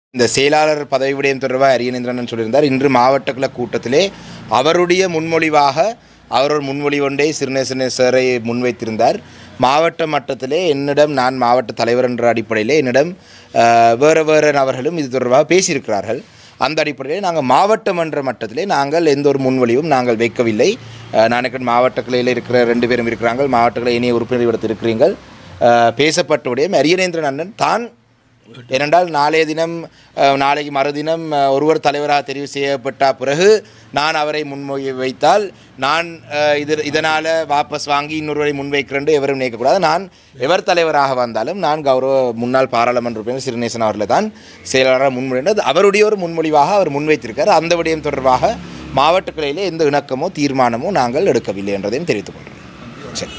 இந்த செயலாளர் பதவி விடயம் தொடர்பாக அரியநேந்திரன் சொல்லியிருந்தார் இன்று மாவட்ட கிள கூட்டத்திலே அவருடைய முன்மொழிவாக அவர் ஒரு முன்மொழி ஒன்றை சிறுநேசனேஸ்வரை முன்வைத்திருந்தார் மாவட்ட மட்டத்திலே என்னிடம் நான் மாவட்ட தலைவர் என்ற அடிப்படையிலே என்னிடம் அஹ், வேறு வேறு நபர்களும் இது தொடர்பாக பேசியிருக்கிறார்கள் அந்த அடிப்படையில் நாங்கள் மாவட்ட மன்ற மட்டத்திலே நாங்கள் எந்த ஒரு முன்வழியும் நாங்கள் வைக்கவில்லை அஹ், நான் நினைக்கிறேன் மாவட்ட கிளையில் இருக்கிற ரெண்டு பேரும் இருக்கிறாங்க மாவட்ட கிளை இணைய உறுப்பினர் இடத்தில் இருக்கிறீர்கள் அஹ், பேசப்பட்ட விடயம் அரியநேந்திரன் அண்ணன் தான் ஏனென்றால் நாளைய தினம் அஹ், நாளைக்கு மறுதினம் அஹ், ஒருவர் தலைவராக தெரிவு செய்யப்பட்ட பிறகு நான் அவரை முன்மொழி வைத்தால் நான் அஹ், இது இதனால் வாபஸ் வாங்கி இன்னொருவரை முன்வைக்கிறேன் எவரும் நினைக்கக்கூடாது நான் எவர் தலைவராக வந்தாலும் நான் கௌரவ முன்னாள் பாராளுமன்ற உறுப்பினர் சிறுநேசன் அவர்களை தான் செயலாளராக முன்மொழிந்தது அவருடைய ஒரு முன்மொழிவாக அவர் முன்வைத்திருக்கார் அந்த விடயம் தொடர்பாக மாவட்ட கிளையிலே எந்த இணக்கமோ தீர்மானமோ நாங்கள் எடுக்கவில்லை என்றதையும் தெரிவித்துக் கொள்கிறேன் சரி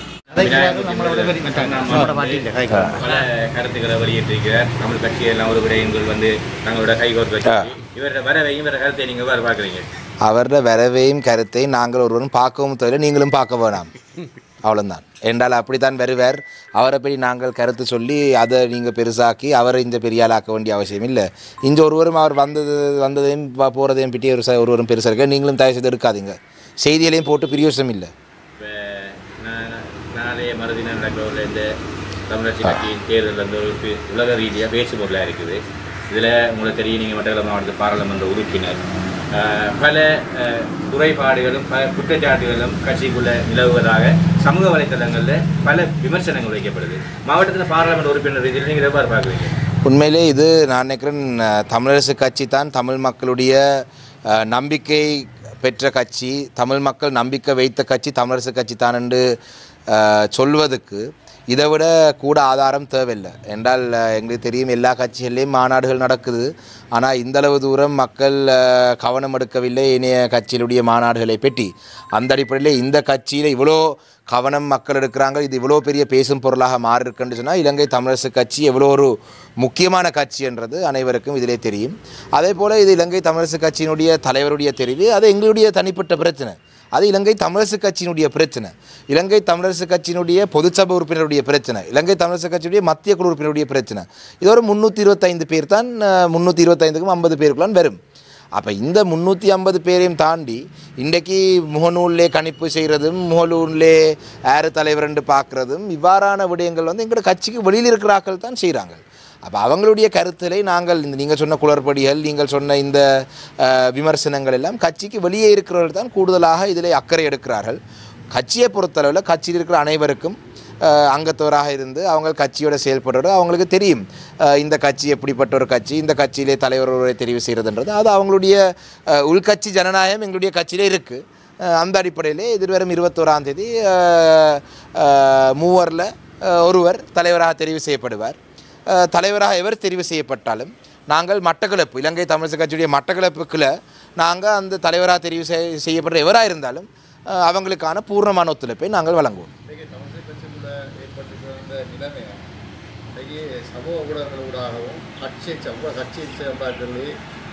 பல கருத்துக்களை வெளியிட்டிருக்கிறார் தமிழ் கட்சி எல்லாம் ஒரு விடயங்கள் வந்து தங்களோட கைகோர்த்து வச்சு இவரோட வரவையும் இவர கருத்தை நீங்க வேறு பார்க்குறீங்க அவருடைய வரவையும் கருத்தை நாங்கள் ஒருவரும் பார்க்கவும் தவிர நீங்களும் பார்க்க வேணாம் அவ்வளோதான் என்றால் அப்படித்தான் வருவார் அவரை பற்றி நாங்கள் கருத்து சொல்லி அதை நீங்கள் பெருசாக்கி அவரை இந்த பெரிய ஆளாக்க வேண்டிய அவசியம் இல்லை இங்கே ஒருவரும் அவர் வந்தது வந்ததையும் ப- போகிறதையும் பற்றி ஒரு ச- ஒருவரும் பெருசாக இருக்க நீங்களும் தயவு செய்து எடுக்காதீங்க செய்திகளையும் போட்டு பிரயோசனம் இல்லை இப்போ நான் நாளைய மறுதினம் நடக்கிற உள்ள இந்த தமிழரசு கட்சியின் தேர்தல் வந்து ஒரு பே- உலக ரீதியாக பேசுபொருளாக இருக்குது இதில் உங்களுக்கு தெரியும் நீங்கள் மட்டக்களப்பு மாவட்ட பாராளுமன்ற உறுப்பினர் அஹ், பல அஹ், குறைபாடுகளும் பல குற்றச்சாட்டுகளும் கட்சிக்குள்ளே நிலவுவதாக சமூக வலைத்தளங்களில் பல விமர்சனங்கள் வைக்கப்படுது மாவட்டத்தில் பாராளுமன்ற உறுப்பினர் ரீதியில் நீங்கள் எவ்வாறு பார்க்குறீங்க உண்மையிலே இது நான் நினைக்கிறேன் அஹ், தமிழரசு கட்சி தான் தமிழ் மக்களுடைய அஹ், நம்பிக்கை பெற்ற கட்சி தமிழ் மக்கள் நம்பிக்கை வைத்த கட்சி தமிழரசு கட்சி தான் என்று அஹ், சொல்வதற்கு இதை விட கூட ஆதாரம் தேவையில்லை என்றால் அஹ், எங்களுக்கு தெரியும் எல்லா கட்சிகள்லேயும் மாநாடுகள் நடக்குது ஆனால் இந்தளவு தூரம் மக்கள் அஹ், கவனம் எடுக்கவில்லை இணைய கட்சியினுடைய மாநாடுகளை பற்றி அந்த அடிப்படையில் இந்த கட்சியில் இவ்வளோ கவனம் மக்கள் எடுக்கிறாங்க இது இவ்வளோ பெரிய பேசும் பொருளாக மாறி இருக்குன்னு சொன்னால் இலங்கை தமிழரசு கட்சி எவ்வளோ ஒரு முக்கியமான கட்சி என்றது அனைவருக்கும் இதிலே தெரியும் அதே போல் இது இலங்கை தமிழரசு கட்சியினுடைய தலைவருடைய தெரிவு அது எங்களுடைய தனிப்பட்ட பிரச்சனை அது இலங்கை தமிழரசு கட்சியினுடைய பிரச்சனை இலங்கை தமிழரசு கட்சியினுடைய பொதுச்சபை உறுப்பினருடைய பிரச்சனை இலங்கை தமிழரசு கட்சியுடைய மத்திய குழு உறுப்பினருடைய பிரச்சனை இது ஒரு முந்நூற்றி இருபத்தைந்து பேர் தான் முந்நூற்றி இருபத்தைந்துக்கும் ஐம்பது பேருக்குள்ளான் வரும் அப்போ இந்த முந்நூற்றி ஐம்பது பேரையும் தாண்டி இன்றைக்கு முகநூல்லே கணிப்பு செய்கிறதும் முகநூல்லே யார் தலைவர்ண்டு பார்க்குறதும் இவ்வாறான விடயங்கள் வந்து எங்களோட கட்சிக்கு வெளியில் இருக்கிற ஆட்கள் தான் செய்கிறாங்க அப்போ அவங்களுடைய கருத்திலே நாங்கள் இந்த நீங்கள் சொன்ன குளறுபடிகள் நீங்கள் சொன்ன இந்த அஹ், விமர்சனங்கள் எல்லாம் கட்சிக்கு வெளியே இருக்கிறவர்கள் தான் கூடுதலாக இதில் அக்கறை எடுக்கிறார்கள் கட்சியை பொறுத்தளவில் கட்சியில் இருக்கிற அனைவருக்கும் அஹ், அங்கத்தவராக இருந்து அவங்க கட்சியோட செயல்படுறது அவங்களுக்கு தெரியும் அஹ், இந்த கட்சி எப்படிப்பட்ட ஒரு கட்சி இந்த கட்சியிலே தலைவர் ஒருவரை தெரிவு செய்கிறதுன்றது அது அவங்களுடைய அஹ், உள்கட்சி ஜனநாயகம் எங்களுடைய கட்சியிலே இருக்குது அந்த அடிப்படையிலே எதிர்வரும் இருபத்தோராம் தேதி அஹ், அஹ், மூவரில் அஹ், ஒருவர் தலைவராக தெரிவு செய்யப்படுவார் அஹ், தலைவராக எவர் தெரிவு செய்யப்பட்டாலும் நாங்கள் மட்டக்களப்பு இலங்கை தமிழரசு கட்சியுடைய மட்டக்களப்புக்குள்ள நாங்கள் அந்த தலைவராக தெரிவு செய்- செய்யப்படுற எவராக இருந்தாலும் அஹ், அவங்களுக்கான பூர்ணமான ஒத்துழைப்பை நாங்கள் வழங்குவோம் இன்றைக்கு தமிழக கட்சிக்குள்ள ஏற்பட்டிருக்கிற இந்த நிலைமை இன்றைக்கு சமூக ஊடகங்களூடாகவும் கட்சியை சமூக கட்சியை சேர்ந்தாக்களே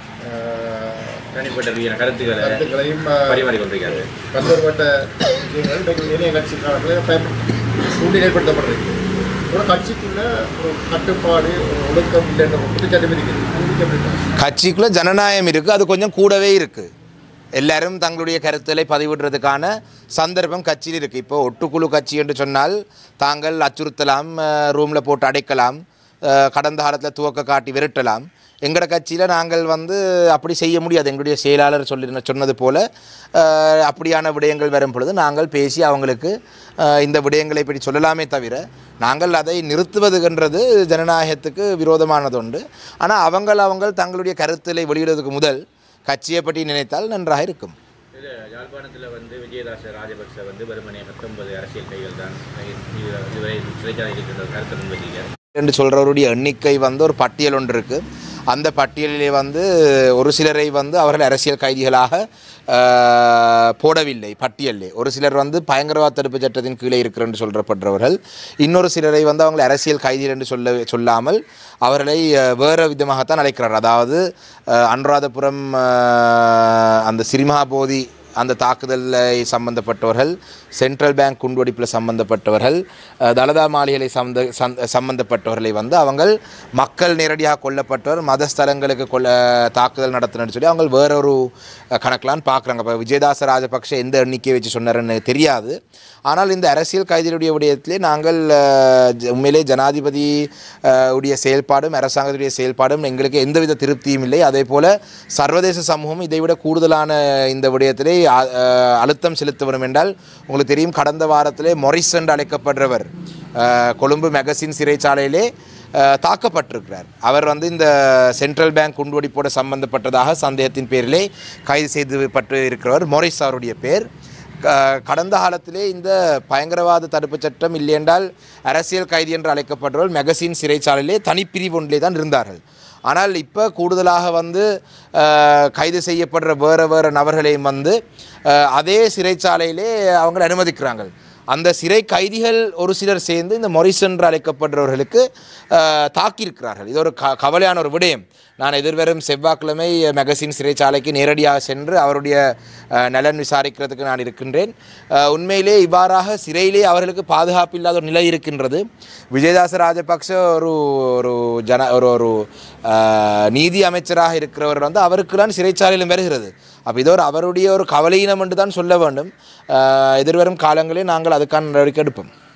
தனிப்பட்ட ரீதியான கருத்துக்களை கருத்துக்களையும் பரிமாறிக் கொண்டிருக்காரு பல்வேறுபட்ட விஷயங்கள் இன்றைக்கு இணைய கட்சிக்காரர்களே பயன்படுத்த சூழ்நிலை ஏற்படுத்தப்படுறது ஒரு கட்சிக்குள்ள ஒரு கட்டுப்பாடு ஒரு ஒழுக்கம் இல்லைன்ற ஒரு குற்றச்சாட்டு இருக்குது உங்களுக்கு எப்படி இருக்கு? கட்சிக்குள்ளே ஜனநாயகம் இருக்குது அது கொஞ்சம் கூடவே இருக்குது எல்லாரும் தங்களுடைய கருத்துக்களை பதிவிடுறதுக்கான சந்தர்ப்பம் கட்சியில் இருக்குது இப்போ ஒட்டுக்குழு கட்சி என்று சொன்னால் தாங்கள் அச்சுறுத்தலாம் ரூமில் போட்டு அடைக்கலாம் அஹ், கடந்த காலத்தில் துவக்க காட்டி விரட்டலாம் எங்களோட கட்சியில் நாங்கள் வந்து அப்படி செய்ய முடியாது எங்களுடைய செயலாளர் சொல்லி சொன்னது போல் அஹ், அப்படியான விடயங்கள் வரும் பொழுது நாங்கள் பேசி அவங்களுக்கு அஹ், இந்த விடயங்களை பற்றி சொல்லலாமே தவிர நாங்கள் அதை நிறுத்துவதுன்றது ஜனநாயகத்துக்கு விரோதமானது உண்டு ஆனால் அவங்கள் அவங்கள் தங்களுடைய கருத்துக்களை வெளியிடுவதற்கு முதல் கட்சியை பற்றி நினைத்தால் நன்றாக இருக்கும் இது யாழ்ப்பாணத்தில் வந்து விஜயதாச ராஜபக்ச வந்து வெறுமனே பத்தொன்பது அரசியல் கைகள் தான் இது- இதுவரை சிறைச்சாலை இருக்கின்ற கருத்தை முன்வைக்கிறார் என்று சொல்கிறவருடைய எண்ணிக்கை வந்து ஒரு பட்டியல் ஒன்று இருக்குது அந்த பட்டியலிலே வந்து ஒரு சிலரை வந்து அவர்கள் அரசியல் கைதிகளாக ஆஹ், போடவில்லை பட்டியலிலே ஒரு சிலர் வந்து பயங்கரவாத தடுப்பு சட்டத்தின் கீழே இருக்கிறன்னு சொல்றப்படுறவர்கள் இன்னொரு சிலரை வந்து அவங்களை அரசியல் கைதிகள் என்று சொல்ல சொல்லாமல் அவர்களை ஆஹ், வேறு விதமாகத்தான் அழைக்கிறார் அதாவது ஆஹ், அனுராதபுரம் ஆஹ், அந்த சிரிமா போதி அந்த தாக்குதலில் சம்பந்தப்பட்டவர்கள் சென்ட்ரல் பேங்க் குண்டுவெடிப்பில் சம்பந்தப்பட்டவர்கள் அஹ், தலதா மாளிகளை சம்மந்த சந்த- சம்பந்தப்பட்டவர்களை வந்து அவங்க மக்கள் நேரடியாக கொல்லப்பட்டவர் மத ஸ்தலங்களுக்கு கொல்ல தாக்குதல் நடத்தினு சொல்லி அவங்க வேறொரு அஹ், கணக்கெலாம் பார்க்குறாங்க இப்போ விஜயதாச ராஜபக்ஷ எந்த எண்ணிக்கையை வச்சு சொன்னாருன்னு தெரியாது ஆனால் இந்த அரசியல் கைதிகளுடைய விடயத்திலே நாங்கள் அஹ், ஜ- உண்மையிலே ஜனாதிபதி அஹ், உடைய செயல்பாடும் அரசாங்கத்துடைய செயல்பாடும் எங்களுக்கு எந்தவித திருப்தியும் இல்லை அதே போல் சர்வதேச சமூகம் இதைவிட கூடுதலான இந்த விடயத்திலே அ- அஹ், அழுத்தம் செலுத்த வேண்டும் என்றால் உங்களுக்கு தெரியும் கடந்த வாரத்திலே மொரிஸ் என்று அழைக்கப்படுறவர் அஹ், கொழும்பு மெகசின் சிறைச்சாலையிலே அஹ், தாக்கப்பட்டிருக்கிறார் அவர் வந்து இந்த சென்ட்ரல் பேங்க் குண்டுவெடிப்போடு சம்பந்தப்பட்டதாக சந்தேகத்தின் பேரிலே கைது செய்துப்பட்டு இருக்கிறவர் மொரிஸ் அவருடைய பேர் க- கடந்த காலத்திலே இந்த பயங்கரவாத தடுப்புச் சட்டம் இல்லையென்றால் அரசியல் கைதி என்று அழைக்கப்பட்டவர்கள் மெகசின் சிறைச்சாலையிலே தனிப்பிரிவு ஒன்றிலே தான் இருந்தார்கள் ஆனால் இப்போ கூடுதலாக வந்து அஹ், கைது செய்யப்படுற வேறு வேறு நபர்களையும் வந்து அஹ், அதே சிறைச்சாலையிலே அவங்களை அனுமதிக்கிறாங்க அந்த சிறை கைதிகள் ஒரு சிலர் சேர்ந்து இந்த மொரிஸ் என்று அழைக்கப்படுறவர்களுக்கு அஹ், தாக்கியிருக்கிறார்கள் இது ஒரு க கவலையான ஒரு விடயம் நான் எதிர்வரும் செவ்வாய்க்கிழமை மெகசின் சிறைச்சாலைக்கு நேரடியாக சென்று அவருடைய அஹ், நலன் விசாரிக்கிறதுக்கு நான் இருக்கின்றேன் அஹ், உண்மையிலே இவ்வாறாக சிறையிலே அவர்களுக்கு பாதுகாப்பு இல்லாத ஒரு நிலை இருக்கின்றது விஜயதாச ராஜபக்ஷ ஒரு ஒரு ஜன ஒரு ஒரு அஹ், நீதி அமைச்சராக இருக்கிறவர் வந்து அவருக்குலாம் சிறைச்சாலையிலும் வருகிறது அப்போ இது ஒரு அவருடைய ஒரு கவலையினம் என்று தான் சொல்ல வேண்டும் அஹ், எதிர்வரும் காலங்களில் நாங்கள் அதுக்கான நடவடிக்கை எடுப்போம்